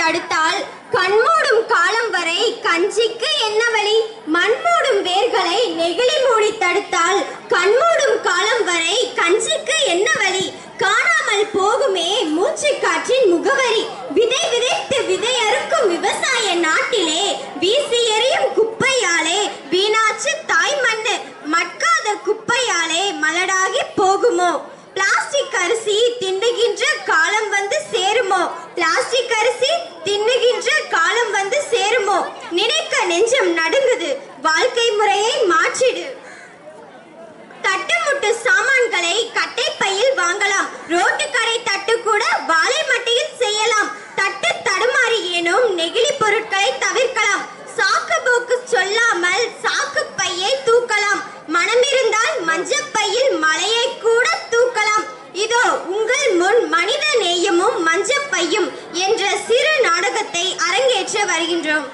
தடுத்தால் கண்மூடும் காலம் வரை கஞ்சிக்கு என்ன வழி மண்மூடும் வேர்களை நெகிழி மூடி தடுத்தால் கண்மூடும் காலம் வரை கஞ்சிக்கு என்ன வழி காணாமல் போகுமே மூச்சு காற்றின் முகவரி விதை விதைத்து விதை அறுக்கும் விவசாய நாட்டிலே வீசி எறியும் குப்பையாலே வீணாச்சு தாய் மண்ணு மட்காத குப்பையாலே மலடாகி போகுமோ பிளாஸ்டிக் அரிசி தின்னுகின்ற காலம் வந்து சேருமோ பிளாஸ்டிக் அரிசி தின்னுகின்ற காலம் வந்து சேருமோ நினைக்க நெஞ்சம் நடுங்குது வாழ்க்கை முறையை மாற்றிடு தட்டுமுட்டு சாமான்களை கட்டை பையில் வாங்கலாம் ரோட்டு கடை தட்டு கூட வாழை மட்டையில் செய்யலாம் தட்டு தடுமாறி ஏனும் நெகிழி பொருட்களை தவிர்க்கலாம் சாக்கு போக்கு சொல்லாமல் சாக்கு பையை தூக்கலாம் மனமிருந்தால் மஞ்சள் பையில் மலையை கூட தூக்கலாம் இதோ உங்கள் முன் மனித நேயமும் மஞ்சள் பையும் என்ற சிறு நாடகத்தை அரங்கேற்ற வருகின்றோம்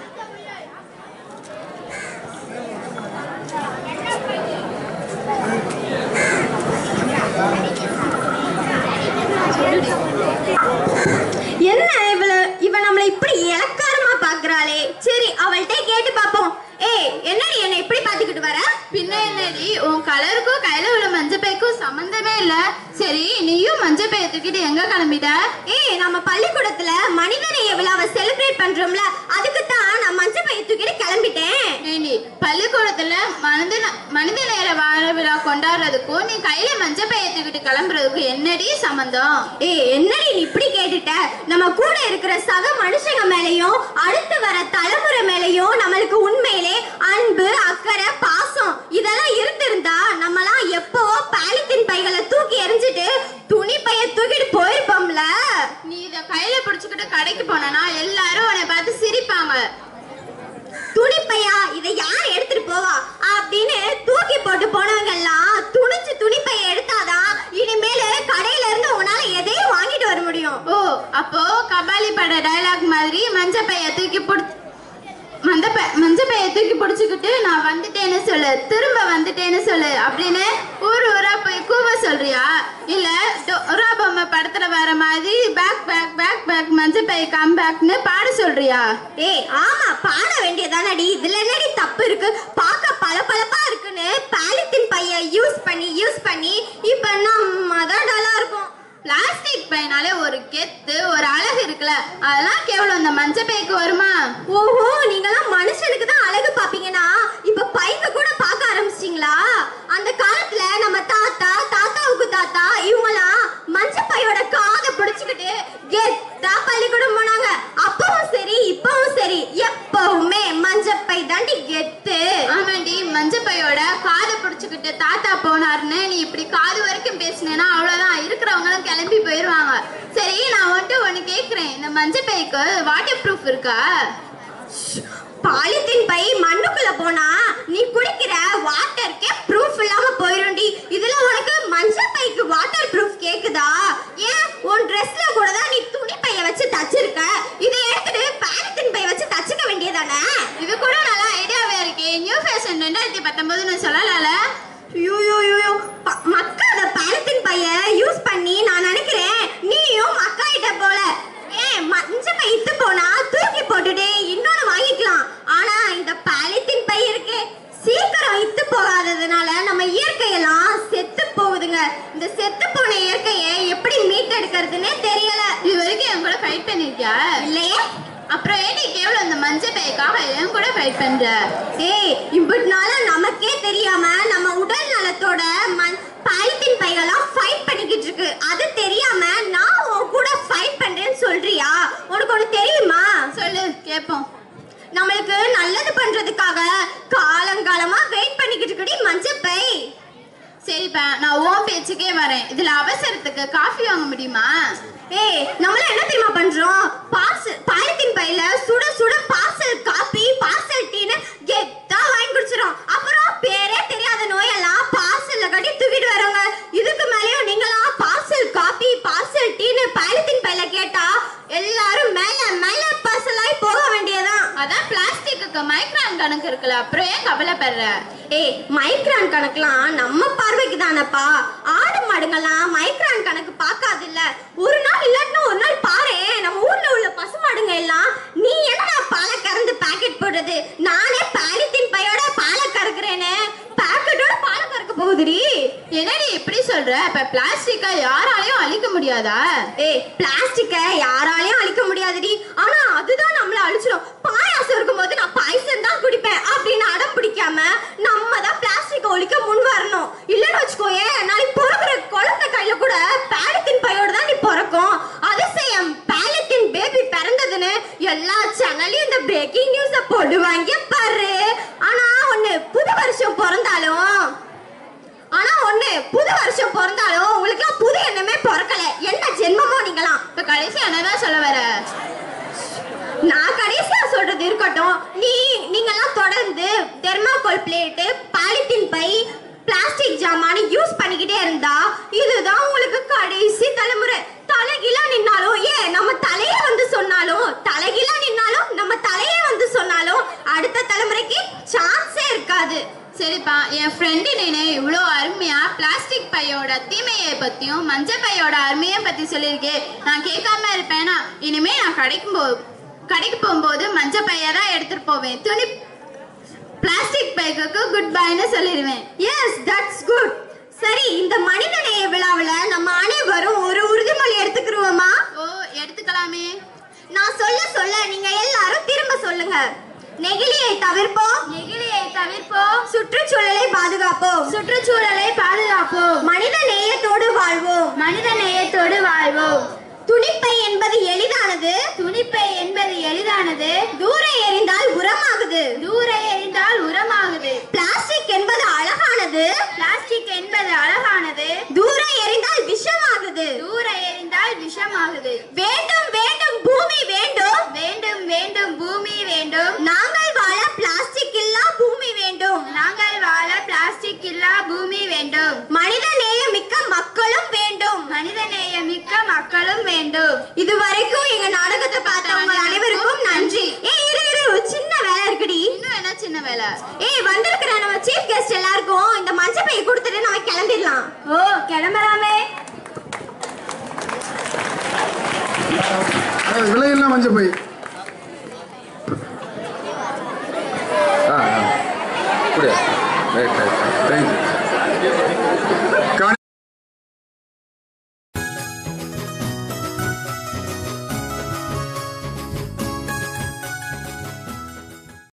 என்ன இவள இவ நம்மளை இப்படி இலக்காரமா பாக்குறாளே சரி அவள்கிட்ட கேட்டு பாப்போம் ஏய் என்னடி என்ன இப்படி பாத்துக்கிட்டு வர பின்ன என்னடி உன் கலருக்கும் கையில உள்ள மஞ்சள் பைக்கும் சம்பந்தமே இல்ல சரி நீயும் மஞ்சள் பைய தூக்கிட்டு எங்க கிளம்பிட்ட ஏய் நம்ம பள்ளிக்கூடத்துல மனிதநேய விழாவை செலிப்ரேட் பண்றோம்ல அதுக்கு தான் நான் மஞ்சள் பைய தூக்கிட்டு கிளம்பிட்டேன் ஏண்டி பள்ளிக்கூடத்துல மனித மனித நேர வாழ விழா கொண்டாடுறதுக்கும் நீ கையில மஞ்சள் பைய தூக்கிட்டு கிளம்புறதுக்கும் என்னடி சம்பந்தம் ஏய் என்னடி நீ இப்படி கேட்டுட்ட நம்ம கூட இருக்கிற சக மனுஷங்க மேலயும் அடுத்து வர தலைமுறை மேலயும் நம்மளுக்கு உண்மையிலே அன்பு அக்கறை பாசம் இதெல்லாம் இருந்திருந்தா நம்மலாம் எப்பவோ பாலித்தீன் பைகளை தூக்கி எறிஞ்சிட்டு துணி பைய தூக்கிட்டு போயிருப்போம்ல நீ இத கையில பிடிச்சுக்கிட்டு கடைக்கு போனா எல்லாரும் உன்னை பார்த்து சிரிப்பாங்க துணி பையா இதை யார் எடுத்துட்டு போவா அப்படின்னு தூக்கி போட்டு போனவங்க எல்லாம் துணிச்சு துணி பைய எடுத்தாதான் இனிமேல கடையில இருந்து உன்னால எதையும் வாங்கிட்டு வர முடியும் ஓ அப்போ கபாலி பட டயலாக் மாதிரி மஞ்சள் பைய தூக்கி பிடிச்சி மந்த பை மஞ்சள் பைய தூக்கி பிடிச்சிக்கிட்டு நான் வந்துட்டேன்னு சொல்லு திரும்ப வந்துட்டேன்னு சொல்லு அப்படின்னு ஊர் ஊரா போய் கூவ சொல்றியா இல்ல டோரா பொம்மை படத்துல வர மாதிரி பேக் பேக் பேக் பேக் மஞ்சள் பை கம் பேக்னு பாட சொல்றியா ஏய் ஆமா பாட வேண்டியதானடி இதுல என்னடி தப்பு இருக்கு பார்க்க பளபளப்பா இருக்குன்னு பாலித்தீன் பைய யூஸ் பண்ணி யூஸ் பண்ணி இப்ப நம்ம தான் டல்லா இருக்கும் பிளாஸ்டிக் பைனாலே ஒரு கெத்து ஒரு அழகு இருக்குல்ல அதெல்லாம் கேவலம் இந்த மஞ்சள் பைக்கு வருமா ஓஹோ நீங்கெல்லாம் மனுஷனுக்கு தான் அழகு பாப்பீங்கன்னா இப்ப பைக்க கூட பார்க்க ஆரம்பிச்சிட்டீங்களா அந்த காலத்துல நம்ம தாத்தா தாத்தாவுக்கு தாத்தா இவங்கலாம் மஞ்ச பையோட காதை பிடிச்சுக்கிட்டு கெத்தா பள்ளிக்கூடம் போனாங்க அப்பவும் சரி இப்பவும் சரி எப்பவுமே மஞ்சப்பை தாண்டி கெத்து ஆமாண்டி மஞ்சள் பையோட காதை பிடிச்சுக்கிட்டு தாத்தா போனாருன்னு நீ இப்படி காது வரைக்கும் பேசினேன்னா அவ்வளவுதான் இருக்கிறவங்களும் கிளம்பி போயிருவாங்க சரி நான் வந்துட்டு ஒன்னு கேக்குறேன் இந்த மஞ்சள் பைக்கு வாட்டர் ப்ரூஃப் இருக்கா பாலித்தீன் பை மண்ணுக்குள்ள போனா நீ குடிக்கிற வாட்டருக்கே ப்ரூஃப் இல்லாம போயிரும்டி இதுல உனக்கு மஞ்சள் பைக்கு வாட்டர் ப்ரூஃப் கேக்குதா ஏன் உன் ட்ரெஸ்ல கூட தான் நீ துணி பைய வச்சு தச்சிருக்க இதை எடுத்துட்டு பாலித்தீன் பை வச்சு தச்சுக்க வேண்டியதானே இது கூட நல்லா ஐடியாவே இருக்கே நியூ ஃபேஷன் ரெண்டாயிரத்தி பத்தொன்பதுன்னு சொல்லலாம்ல ஐயோ ஐயோ, ஐயோ ப- மக்காத பாலித்தீன் பைய யூஸ் பண்ணி நான் நினைக்கிறேன் நீயும் மக்காயிட்ட போல ஏன் மஞ்ச பை இத்து போனா தூக்கி போட்டுட்டு இன்னொன்னு வாங்கிக்கலாம் ஆனா இந்த பாலித்தீன் பை இருக்கே சீக்கிரம் இத்து போகாததுனால நம்ம இயற்கையெல்லாம் செத்து போகுதுங்க இந்த செத்து போன இயற்கையை எப்படி மீட்டெடுக்கிறதுனே தெரியல இது வரைக்கும் என் கூட ஃபைட் பண்ணிருக்கியா இல்லையே அப்புறம் ஏன் நீ கேவலம் இந்த மஞ்சள் பைக்காக என் கூட ஃபைட் பண்ற ஏய் இப்படினால நமக்கே தெரியாம நம்ம உடல் நலத்தோட மண் பாலித்தீன் பைகள்லாம் ஃபைட் பண்ணிக்கிட்டு இருக்கு அது தெரியாம நான் உன் கூட ஃபைட் பண்றேன்னு சொல்றியா உனக்கு ஒண்ணு தெரியுமா சொல்லு கேப்போம் நம்மளுக்கு நல்லது பண்றதுக்காக காலங்காலமா வெயிட் பண்ணிக்கிட்டு இருக்கடி மஞ்சப்பை சரிப்பா நான் ஓன் பேச்சுக்கே வரேன் இதுல அவசரத்துக்கு காஃபி வாங்க முடியுமா ஏய் நம்மள என்ன தெரியுமா பண்றோம் பார்சல் பாலித்தீன் பையில சுட சுட பார்சல் காப்பி பார்சல் டீன்னு கெத்தா வாங்கி குடிச்சிரும் அப்புறம் பேரே தெரியாத நோயெல்லாம் பார்சல்ல கட்டி தூக்கிட்டு வரோங்க இதுக்கு மேலயும் நீங்களாம் பார்சல் காப்பி பார்சல் டீன்னு பாலித்தீன் பையில கேட்டா எல்லாரும் மேல மேல பார்சல் ஆகி போக வேண்டியதான் அதான் பிளாஸ்டிக்கு மைக்ரான் கணக்கு இருக்குல்ல அப்புறம் ஏன் கவலைப்படுற ஏய் மைக்ரான் கணக்கெல்லாம் நம்ம பார்வைக்கு தானப்பா ஆடு பசுமாடுங்கெல்லாம் மைக்ரான் கணக்கு பார்க்காது இல்ல ஒரு நாள் இல்லாட்டினா ஒரு நாள் பாரு நம்ம ஊர்ல உள்ள பசுமாடுங்க எல்லாம் நீ என்னடா பாலை கறந்து பாக்கெட் போடுறது நானே பாலித்தீன் பையோட பாலை கறக்குறேன்னு பாக்கெட்டோட பாலை கறக்க போகுதுடி என்னடி இப்படி சொல்ற இப்ப பிளாஸ்டிக்கை யாராலையும் அழிக்க முடியாதா ஏய் பிளாஸ்டிக்க யாராலையும் அழிக்க முடியாதுடி ஆனா அதுதான் நம்மள அழிச்சிடும் பாயாசம் இருக்கும்போது நான் பாயசம் தான் குடிப்பேன் அப்படின்னு அடம் பிடிக்காம நம்ம தான் பிளாஸ்டிக்க ஒழிக்க முன் வரணும் இல்லன்னு வச்சுக்கோயேன் நாளைக்கு பிறக்கிற குழந்தை கையில கூட பாலித்தீன் பையோட தான் நீ பிறக்கும் அதிசயம் பாலித்தீன் பேபி பிறந்ததுன்னு எல்லா சேனல்லையும் இந்த பிரேக்கிங் நியூஸ போடுவாங்க பாரு ஆனா ஒண்ணு புது வருஷம் பிறந்தாலும் ஆனா ஒண்ணு புது வருஷம் பிறந்தாலும் உங்களுக்கு புது எண்ணமே பிறக்கல என்ன ஜென்மமோ நீங்களாம் இப்ப கடைசி என்னதான் சொல்ல வர நான் கடைசியா சொல்றது இருக்கட்டும் நீ நீங்கெல்லாம் தொடர்ந்து தெர்மாகோல் பிளேட்டு பாலித்தீன் பை பிளாஸ்டிக் ஜாமான் யூஸ் பண்ணிக்கிட்டே இருந்தா இதுதான் உங்களுக்கு கடைசி தலைமுறை தலைகீழா நின்னாலும் ஏன் நம்ம தலையே வந்து சொன்னாலும் தலைகீழா நின்னாலும் நம்ம தலையே வந்து சொன்னாலும் அடுத்த தலைமுறைக்கு சான்ஸே இருக்காது சரிப்பா என் ஃப்ரெண்டு நீனு இவ்வளோ அருமையா பிளாஸ்டிக் பையோட தீமையை பத்தியும் மஞ்சள் பையோட அருமையை பத்தி சொல்லியிருக்கே நான் கேட்காம இருப்பேனா இனிமே நான் கடைக்கு போ கடைக்கு போகும்போது மஞ்சள் பையை தான் எடுத்துட்டு போவேன் துணி பிளாஸ்டிக் பைக்கு குட் பைன்னு சொல்லிடுவேன் எஸ் தட்ஸ் குட் சரி இந்த மனிதநேய விழாவுல நம்ம அனைவரும் ஒரு உறுதிமொழி எடுத்துக்கிருவோமா ஓ எடுத்துக்கலாமே நான் சொல்ல சொல்ல நீங்க எல்லாரும் திரும்ப சொல்லுங்க நெகிழியை தவிர்ப்போம் நெகிழியை தவிர்ப்போம் சுற்றுச்சூழலை பாதுகாப்போம் சுற்றுச்சூழலை பாதுகாப்போம் மனித நேயத்தோடு வாழ்வோம் மனித நேயத்தோடு வாழ்வோம் துணிப்பை என்பது எளிதானது துணிப்பை என்பது எளிதானது தூர எறிந்தால் உரமாகுது தூர எறிந்தால் உரமாகுது பிளாஸ்டிக் என்பது அழகானது பிளாஸ்டிக் என்பது அழகானது தூர எறிந்தால் விஷமாகுது தூர எறிந்தால் விஷமாகுது வேண்டும் வேண்டும் பூமி வேண்டும் வேண்டும் வேண்டும் பூமி வேண்டும் நாங்கள் வாழ பிளாஸ்டிக் இல்லா பூமி வேண்டும் நாங்கள் வாழ பிளாஸ்டிக் இல்லா பூமி வேண்டும் மனித நேயமிக்க மக்களும் வேண்டும் மனித நேயமிக்க மக்களும் வேண்டும் இதுவரைக்கும் எங்க நாடகத்தை பார்த்தவங்க அனைவருக்கும் நன்றி ஏய் இரு இரு ஒரு சின்ன வேலை இருக்குடி இன்னும் என்ன சின்ன வேலை ஏய் வந்திருக்கிற நம்ம சீஃப் கெஸ்ட் எல்லாருக்கும் இந்த மஞ்சள் பையை கொடுத்துட்டு நம்ம கிளம்பிடலாம் ஓ கிளம்பலாமே அஹ் விலையில்லா மஞ்சள் பை ஆ ஆ. அப்படியா ரைட் ரைட்